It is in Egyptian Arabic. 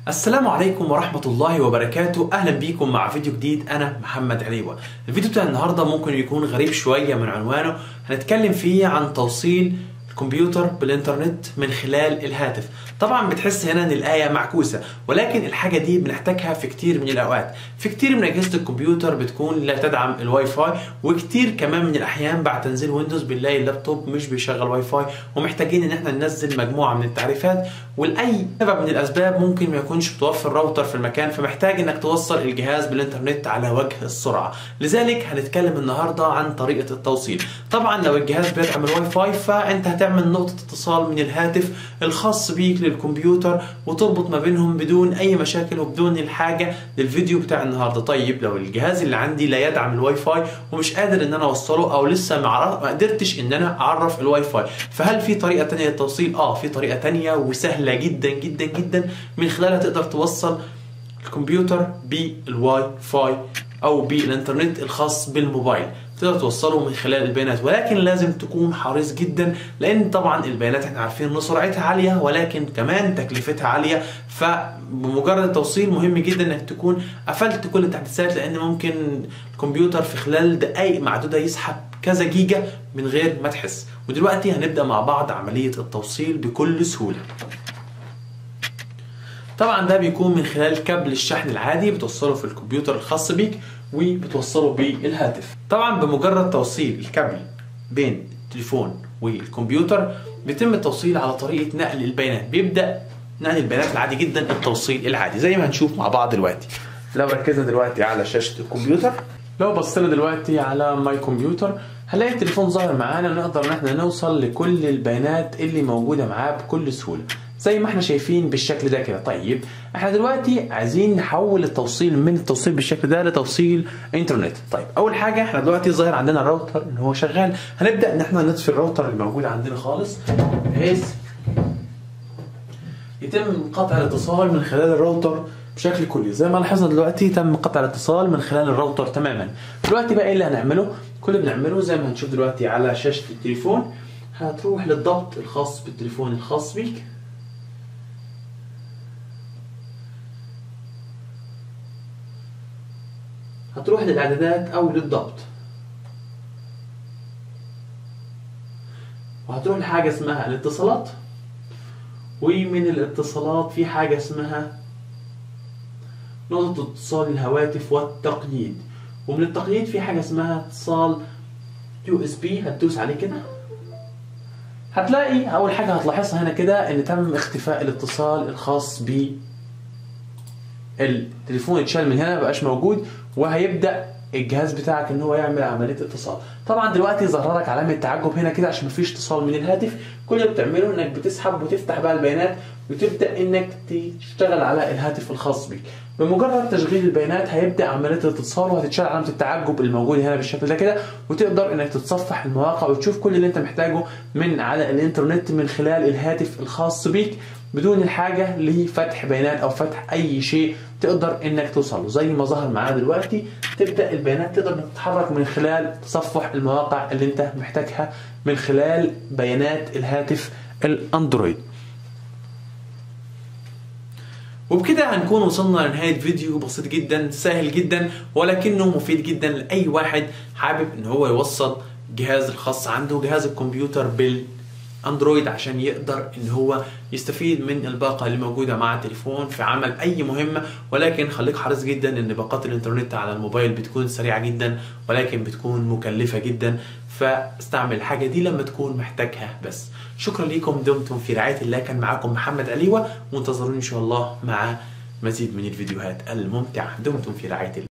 السلام عليكم ورحمة الله وبركاته أهلا بيكم مع فيديو جديد أنا محمد عليوة الفيديو بتاع النهاردة ممكن يكون غريب شوية من عنوانه هنتكلم فيه عن توصيل الكمبيوتر بالإنترنت من خلال الهاتف طبعا بتحس هنا ان الآية معكوسة ولكن الحاجة دي بنحتاجها في كتير من الأوقات في كتير من أجهزة الكمبيوتر بتكون لا تدعم الواي فاي وكتير كمان من الأحيان بعد تنزيل ويندوز بنلاقي اللابتوب مش بيشغل واي فاي ومحتاجين ان احنا ننزل مجموعة من التعريفات ولأي سبب من الأسباب ممكن ما يكونش متوفر راوتر في المكان فمحتاج انك توصل الجهاز بالإنترنت على وجه السرعة لذلك هنتكلم النهاردة عن طريقة التوصيل طبعا لو الجهاز بيدعم الواي فاي فانت هتعمل نقطة اتصال من الهاتف الخاص بيك للكمبيوتر وتربط ما بينهم بدون اي مشاكل وبدون الحاجه للفيديو بتاع النهارده طيب لو الجهاز اللي عندي لا يدعم الواي فاي ومش قادر ان انا اوصله او لسه ما قدرتش ان انا اعرف الواي فاي فهل في طريقه تانية للتوصيل اه في طريقه تانية وسهله جدا جدا جدا من خلالها تقدر توصل الكمبيوتر بالواي فاي او بالانترنت الخاص بالموبايل تقدر توصله من خلال البيانات ولكن لازم تكون حريص جدا لان طبعا البيانات احنا عارفين ان سرعتها عاليه ولكن كمان تكلفتها عاليه فبمجرد التوصيل مهم جدا انك تكون قفلت كل التحديثات لان ممكن الكمبيوتر في خلال دقائق معدوده يسحب كذا جيجا من غير ما تحس ودلوقتي هنبدا مع بعض عمليه التوصيل بكل سهوله طبعا ده بيكون من خلال كابل الشحن العادي بتوصله في الكمبيوتر الخاص بيك وبتوصله بالهاتف طبعا بمجرد توصيل الكابل بين التليفون والكمبيوتر بيتم التوصيل على طريقه نقل البيانات بيبدا نقل البيانات العادي جدا التوصيل العادي زي ما هنشوف مع بعض دلوقتي لو ركزنا دلوقتي على شاشه الكمبيوتر لو بصينا دلوقتي على ماي كمبيوتر هنلاقي التليفون ظاهر معانا نقدر ان احنا نوصل لكل البيانات اللي موجوده معاه بكل سهوله زي ما احنا شايفين بالشكل ده كده طيب احنا دلوقتي عايزين نحول التوصيل من التوصيل بالشكل ده لتوصيل انترنت طيب اول حاجه احنا دلوقتي ظاهر عندنا الراوتر ان هو شغال هنبدا ان احنا نطفي الراوتر اللي موجود عندنا خالص بحيث يتم قطع الاتصال من خلال الراوتر بشكل كلي زي ما لاحظنا دلوقتي تم قطع الاتصال من خلال الراوتر تماما دلوقتي بقى ايه اللي هنعمله كل اللي بنعمله زي ما هنشوف دلوقتي على شاشه التليفون هتروح للضبط الخاص بالتليفون الخاص بيك هتروح للاعدادات او للضبط وهتروح لحاجه اسمها الاتصالات ومن الاتصالات في حاجه اسمها نقطه اتصال الهواتف والتقييد ومن التقييد في حاجه اسمها اتصال يو اس بي هتدوس عليه كده هتلاقي اول حاجه هتلاحظها هنا كده ان تم اختفاء الاتصال الخاص ب التليفون اتشال من هنا مبقاش موجود وهيبدا الجهاز بتاعك ان هو يعمل عمليه اتصال طبعا دلوقتي ظهر لك علامه تعجب هنا كده عشان مفيش اتصال من الهاتف كل اللي بتعمله انك بتسحب وتفتح بقى البيانات وتبدا انك تشتغل على الهاتف الخاص بيك بمجرد تشغيل البيانات هيبدا عمليه الاتصال وهتتشال علامه التعجب الموجوده هنا بالشكل ده كده وتقدر انك تتصفح المواقع وتشوف كل اللي انت محتاجه من على الانترنت من خلال الهاتف الخاص بيك بدون الحاجة لفتح بيانات أو فتح أي شيء تقدر إنك توصل له زي ما ظهر معانا دلوقتي تبدأ البيانات تقدر إنك تتحرك من خلال تصفح المواقع اللي أنت محتاجها من خلال بيانات الهاتف الأندرويد وبكده هنكون وصلنا لنهاية فيديو بسيط جدا سهل جدا ولكنه مفيد جدا لأي واحد حابب إن هو يوصل جهاز الخاص عنده جهاز الكمبيوتر بال اندرويد عشان يقدر ان هو يستفيد من الباقه اللي موجوده مع التليفون في عمل اي مهمه ولكن خليك حريص جدا ان باقات الانترنت على الموبايل بتكون سريعه جدا ولكن بتكون مكلفه جدا فاستعمل الحاجه دي لما تكون محتاجها بس شكرا لكم دمتم في رعايه الله كان معاكم محمد عليوه وانتظروني ان شاء الله مع مزيد من الفيديوهات الممتعه دمتم في رعايه الله